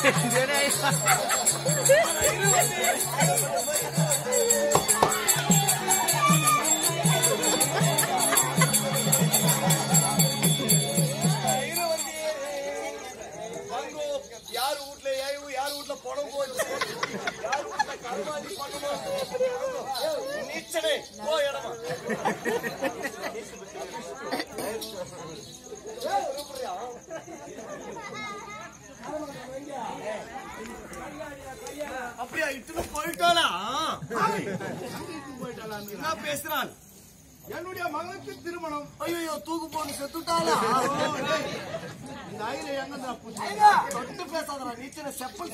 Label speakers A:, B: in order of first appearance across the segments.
A: வாங்கோ, யார் வீட்ல ஏய்வு, யார் வீட்ல பணம் போச்சு யார் வீட்ல கருமாதி பணம் போச்சு வாங்கோ. நீச்சலே போ இடமா அப்படியா இட்டுன்னு போயிட்டாளா என்ன பேசுறான்
B: என்னுடைய மகனுக்கு திருமணம்
A: ஐயோ தூக்கு போட்டு செத்துட்டாளா
B: இந்த ஐல எங்க
A: தொட்டு பேசாதடா நீச்சல செப்பல்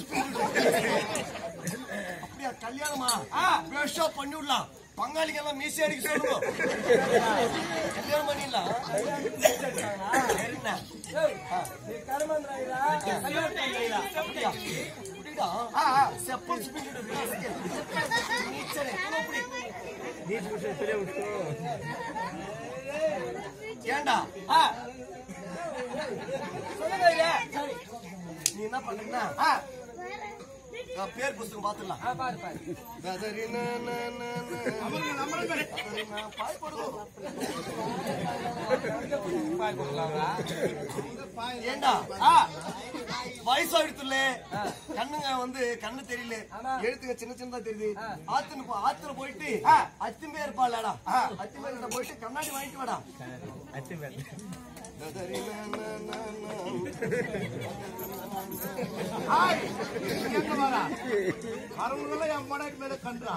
A: அப்படியா கல்யாணமா பேஷா பண்ணி விடலாம் பங்காளிங்க எல்லாம் மீசி அடிக்க சொல்லுவோம் கல்யாணம் பண்ணிடலாம் சரிண்ணா. ஆ. அப்படியா? இப்படிடா. செப்பல் சுத்திட்டு நீச்சலே அப்படி. ஏண்டா நீ என்ன பண்ணுன்னா நான் பேர் புஸ்தகம் பாத்துடலாம் கதறின ந, ந, ந. நான் பாய் போடுவோம். ஏண்டா வயசாயிடுத்துல கண்ணுங்க வந்து கண்ணு தெரியல எழுத்துங்க சின்ன சின்னதா தெரியுது ஆத்துல போ ஆத்துல போயிட்டு அத்திமே இருப்பாளடா அத்திமே கிட்ட போயிட்டு கண்ணாடி வாங்கிட்டு வாடா கதறின ந, ந, ந.
B: எங்க வரா வரவங்கள என் மனைக்கு மேல கன்றா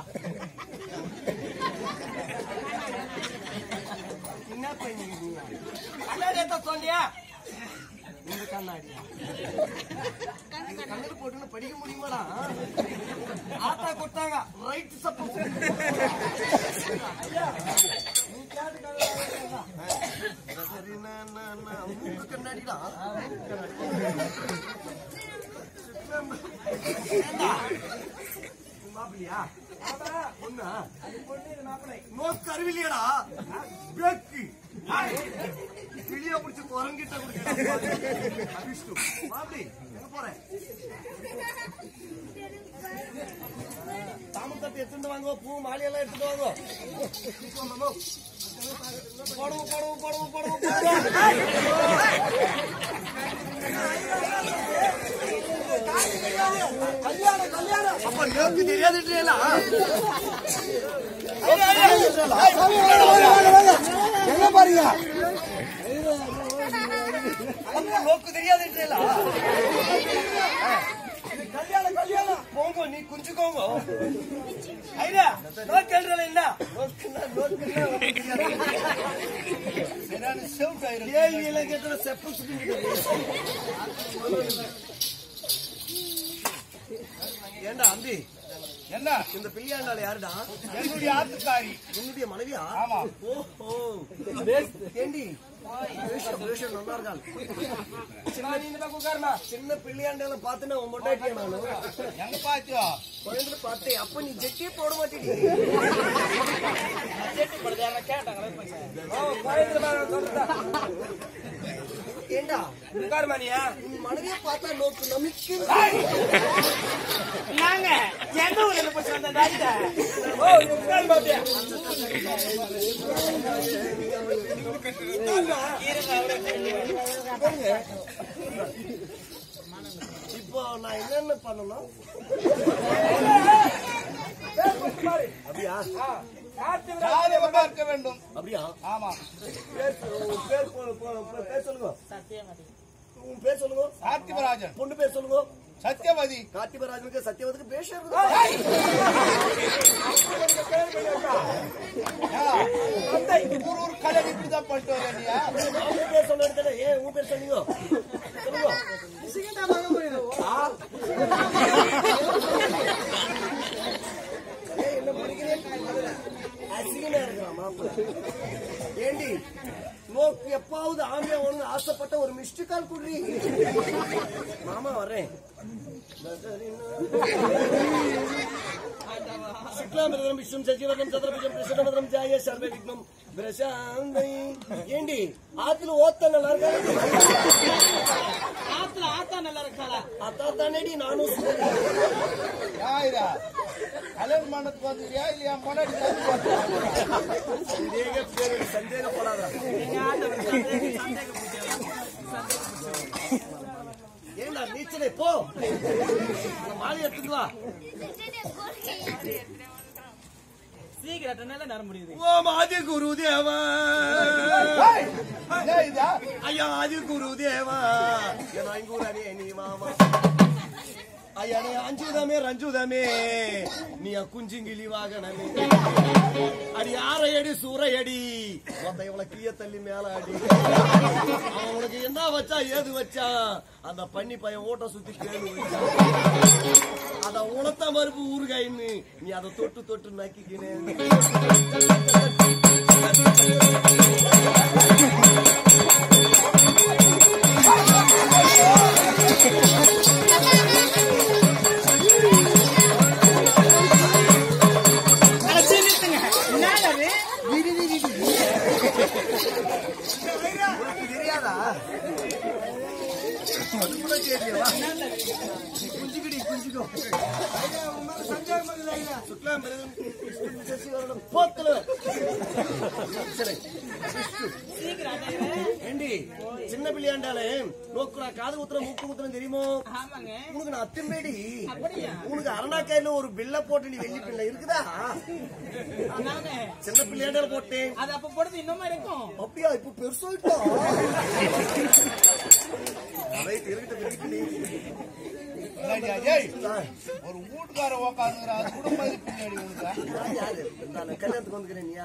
A: என்ன பையன் கண்ணாடி எத்த சொன்னியா இந்த கண்ணாடி இது கண்ணாடி போட்டு படிக்க முடியுமாடா ஆத்தா கொடுத்தாங்க ரைட் சப்போர்ட் சரி நான் நான் நான் மூக்கு கண்ணாடிடா ஏண்டா? மாப்பிள்ளையா பொண்ணா நோக்கு அறிவில்லையடா பேக்கு கிளிய பிடிச்சு குரங்கிட்ட கொடுக்க அபிஷ்டு மாப்பிளி எங்க போறேன் தாமத்தட்டு எடுத்துட்டு வாங்க பூ மாலையெல்லாம் எடுத்துட்டு வாங்க போடுவோம் போடுவோம் போடுவோம் போடுவோம் கல்யாணம் கல்யாணம் அப்ப நோக்கு தெரியாதுன்றா
B: எங்க பாருங்க
A: நோக்கு தெரியாதுன்றா கல்யாணம் கல்யாணம் போங்க நீ குஞ்சுக்கோங்க ஐயா நோக்கு எழுதுறல இல்ல நோக்குன்னா நோக்குன்னா உனக்கு தெரியாது. கேள்வியில கேட்கிற செப்பு ஏண்டா அம்பி
B: என்ன
A: இந்த பிள்ளையாண்டால யாருடா
B: என்னுடைய ஆத்துக்காரி
A: உன்னுடைய மனைவியா
B: ஆமா.
A: ஓஹோ ஏண்டி பேஷன், பேஷன் நல்லா இருக்காள் சின்ன பிள்ளையாண்டால பார்த்து நான் மொட்டாட்டியா நானு
B: எங்க பாத்தியோ
A: குழந்தை பார்த்தேன் அப்ப நீ ஜெட்டியே போட மாட்டேடி ஏண்டா
C: உட்காருமானியா
A: உன் மனைவியை பார்த்தா நோக்கு நம்பிக்கை
C: நாங்க எந்த ஊர்ல போய் வந்த டாக்டர் ஓ நீ உட்காரு பாத்தியா
A: இப்போ நான் என்னென்ன பண்ணணும் அப்படியா
B: யாரை பார்க்க வேண்டும்
A: அப்படியா
B: ஆமா
A: பேர் சொ- உன் பேர் போ- போ- போ- பேர் சொல்லுங்க உன் பேர் சொல்லுங்க
B: சாத்தியவராஜன்
A: பொண்ணு பேர் சொல்லுங்க
B: சத்தியவதி
A: கார்த்திபராஜனுக்கு சத்தியவதுக்கு பேஷ இருக்குது
B: ஊர் ஊர் கல்யாணம் இப்படிதான் பண்ணிட்டு வரலையா
A: அவங்க பேர் சொன்ன இடத்துல ஏன் உன் பேர் சொன்னீங்க சொல்லுங்க ஆ? ஏய், என்ன பிடிக்கிறேன் அசிங்கமா இருக்கிறான் மாப்பிள்ள ஏண்டி நோக்கு எப்பாவது ஆமையா ஒண்ணு ஆசைப்பட்ட ஒரு மிஸ்டு கால் குடுறி மாமா வர்றேன் శుక్లాంబరం విష్ణుం సజీవనం చంద్రభుజం కృష్ణభద్రం జాయ సర్వ విఘ్నం ప్రశాంతై ఏంటి ఆతులు ఓత్తన్న
C: ஆத்துல ஆத்தா நல்லா இருக்காளா
A: அத்தாத்தானடி நானும்
B: யாயிரா கல்யாணம் பண்ணதுக்கு வந்துக்கிறியா இல்லையா முன்னாடி
A: சந்தேக பேரு சந்தேகப்படாத
C: எங்க ஆண்டவர் சந்தேக சந்தேக
A: ஏண்டா நீச்சலே போ அந்த மாலை எடுத்துட்டு வா
C: சீக்கிரட்ட நல்ல நேரம் முடியுது
A: ஓம் ஆதி குரு தேவா
B: ஏய், என்ன இதா
A: అయ్యా అది గురుదేవా రంగురనే నీవామా అయ్యనే అంజుదమే రంజుదమే நீ குஞ்சிங்கிலி வாகனமே அடி ஆரையடி சூறையடி மொத்த இவள கீய தள்ளி மேல அடி அவன் உனக்கு என்ன வச்சா ஏது வச்சா அந்த பண்ணி பையன் ஓட்ட சுத்தி கேளு வச்சா அத உணத்த மறுப்பு ஊறுகாயின்னு நீ அதை தொட்டு தொட்டு நக்கிக்கினேன்
C: அடைச்சி நிறுத்துங்க என்னது
A: தெரியாதா அது கூட தெரியவா குஞ்சுகிடி குஞ்சுக்கோ சுக்லாம் பிரதம் விஷ்ணு சசிவரணம் போத்தல சரி
C: சீக்கிரம் அடையிற
A: ஏண்டி சின்ன பிள்ளையாண்டாலே நோக்குறா காது குத்துற மூக்கு குத்துறோம் தெரியுமோ
C: ஆமாங்க
A: உனக்கு நான் அத்தும்பேடி
C: அப்படியா
A: உனக்கு அரணாக்காயில ஒரு பில்ல போட்டு நீ வெள்ளி பிள்ளை இருக்குதா
C: நானே
A: சின்ன பிள்ளையாண்டால போட்டேன்
C: அது அப்ப போடுறது இன்னுமா இருக்கும்
A: அப்படியா இப்ப பெருசாயிட்டோம் அதை திருகிட்ட பிடிக்கணும்
B: என்னடியா, ஏய், ஒரு வீட்டுக்கார உக்காந்துங்கிற அது கூட மாதிரி பின்னாடி விழுந்தா
A: நான் யாரு? நான் கல்யாணத்துக்கு வந்துக்கிறேன் நீயா?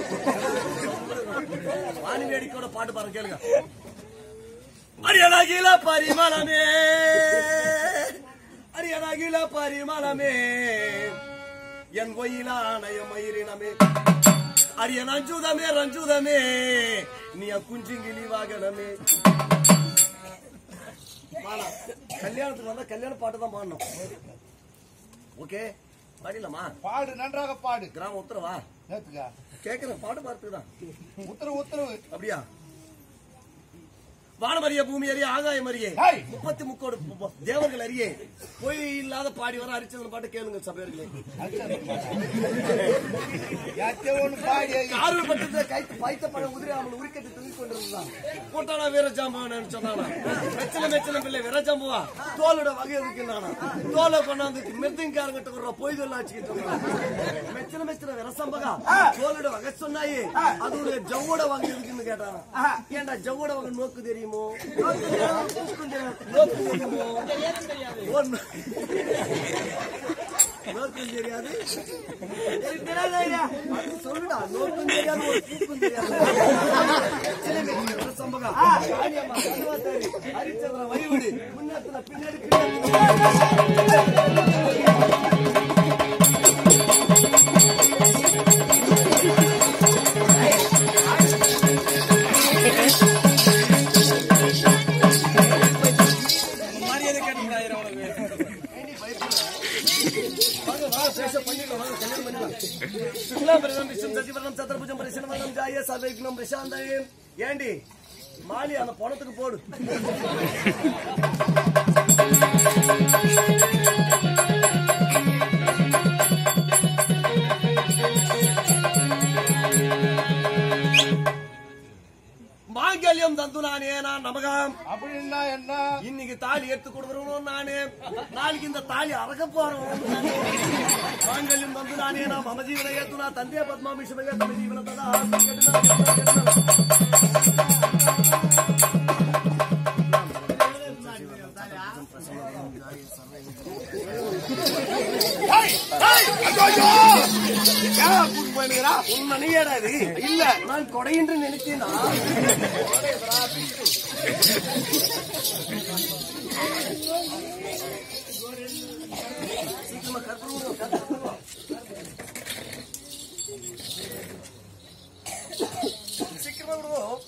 A: வாணி வேடிக்கையோட பாட்டு பாருங்க கேளுங்க அரியனாகில பரிமளமே அரியனாகில பரிமளமே என் ஒயில ஆணைய மயிரினமே அரிய ரஞ்சுதமே ரஞ்சுதமே நீ குஞ்சிங்கிலி வாகனமே வாடா. கல்யாணத்துக்கு வந்தா கல்யாண பாட்டு தான் பாடணும் ஓகே பாடிடலாமா
B: பாடு நன்றாக பாடு
A: கிராம உத்தரவா
B: நேத்துக்கா
A: கேக்குறேன் பாட்டு பார்த்துதான்
B: உத்தரவு உத்தரவு
A: அப்படியா வானமறிய பூமி அறிய ஆகாயம் அறியே
B: ஹேய்!
A: முப்பத்தி முக்கோடு பு- பு- தேவர்கள் அறியே பொய் இல்லாத பாடி வர அரிச்சந்திரன் பாட்டு கேளுங்க சபையர்களே
B: யாச்சே ஒண்ணு பாடி
A: காரூர் பட்டத்துல கை பாய்த்த பழம் உதிரி அவன் உரிக்கட்டு தூங்கி கொண்டிருந்தான் போட்டானா வீர ஜாம்பவன் சொன்னானா மெச்சல மெச்சல பிள்ளை வீர ஜாம்புவா தோலோட வகை இருக்குன்னானா தோலை கொண்டாந்து மெத்திங்காரங்கிட்ட ஒரு பொய் சொல்ல வச்சுக்கிட்டு இருந்தான். மெச்சல மெச்சல வீர சம்பகா தோலோட வகை சொன்னாயே அதோட ஜவ்வோட வகை இருக்குன்னு கேட்டானா ஏன்டா ஜவ்வோட வகை நோக்கு தெரியுமோ நோக்கு தெரியாது, தூக்கம் தெரியாது, நோக்கு தெரியுமோ
C: தெரியாது தெரியாது
A: ஒண்ணு. நோக்கம் தெரியாது எனக்கு தெரியாது ஐயா. அது சொல்லுடா நோக்கம் தெரியாது ஒரு தூக்கம் தெரியாது சின்ன மெச்சல வீர சம்பகா காளியம்மா கருவாத்தாரி ஹரிச்சந்திரன் வழிவிடு முன்னத்துல பின்னாடி பின்னாடி
C: மரியாதை கேட்டு உனக்கு
A: வாங்க, வாங்க, பேச பண்ணிடலாம், வாங்க, கல்யாணம் பண்ணிடலாம். சுக்லாம்பரதம் விஷ்ணும் சசிவரணம் சத்ரபுஜம் பிரசன்னவரணம் ஜாய சர்வைக்னம் பிரசாந்தயம். ஏண்டி மாலி அந்த பணத்துக்கு போடு மாங்கல்யம் தந்து நானே நான் நமகம்
B: அப்படின்னா என்ன
A: இன்னைக்கு தாலி எடுத்து கொடுக்குறவனும் நானு நாளைக்கு இந்த தாலி அறக்க போறவனும் நானு. மாங்கல்யம் வந்து நானே நான் மம ஜீவன ஏத்துனா தந்தே பத்மாமி சிவகே தம ஜீவன ததா ஆசி கெடுனா, கெடுனா, கெடுனா. உன் மனைவியாடா இது? இல்ல நான் கொடை என்று நினைத்தேனா சீக்கிரமா கற்பூரம் கற்பூரம் சீக்கிரமா விடுவோம்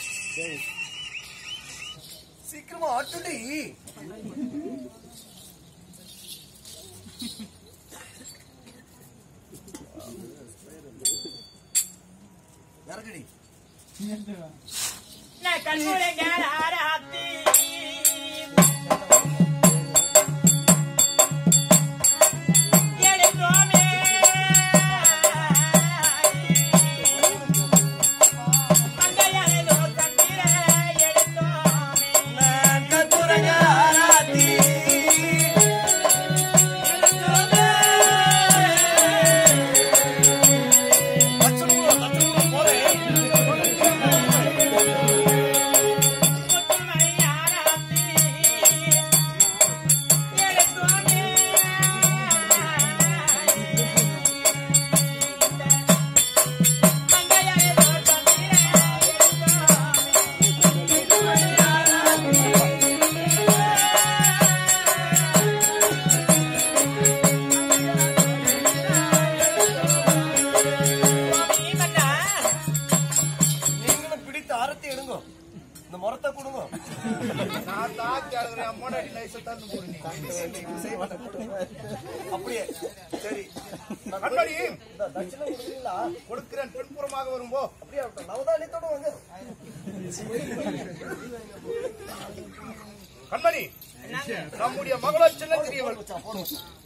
A: சீக்கிரமா ஆட்டுடி இறங்குடி
C: நான் கண்ணுரை கேளாராத்தி எடுத்தோமே மங்கையரோ தந்திர எடுத்தோமே
A: நான் கத்துறங்க ஆராத்தி லட்சணம் லட்சணம் போறேன் நீங்களும் பிடித்த ஆரத்தி எடுங்க இந்த முறத்தை கொடுங்க
B: நான் தான் கேளுக்கிறேன் அம்மோட நைஸை தந்து போடு நீ
A: அப்படியே சரி நான்
B: கண்மணி
A: இந்த தட்சிணை கொடுக்குறீங்களா
B: கொடுக்கிறேன் பின்புறமாக வரும்போ
A: அப்படியே இருக்கட்டும். நவதானியத்தோட வாங்க
B: கண்மணி நம்முடைய மகளோ சின்ன தெரியவள்
A: வச்சா போதும்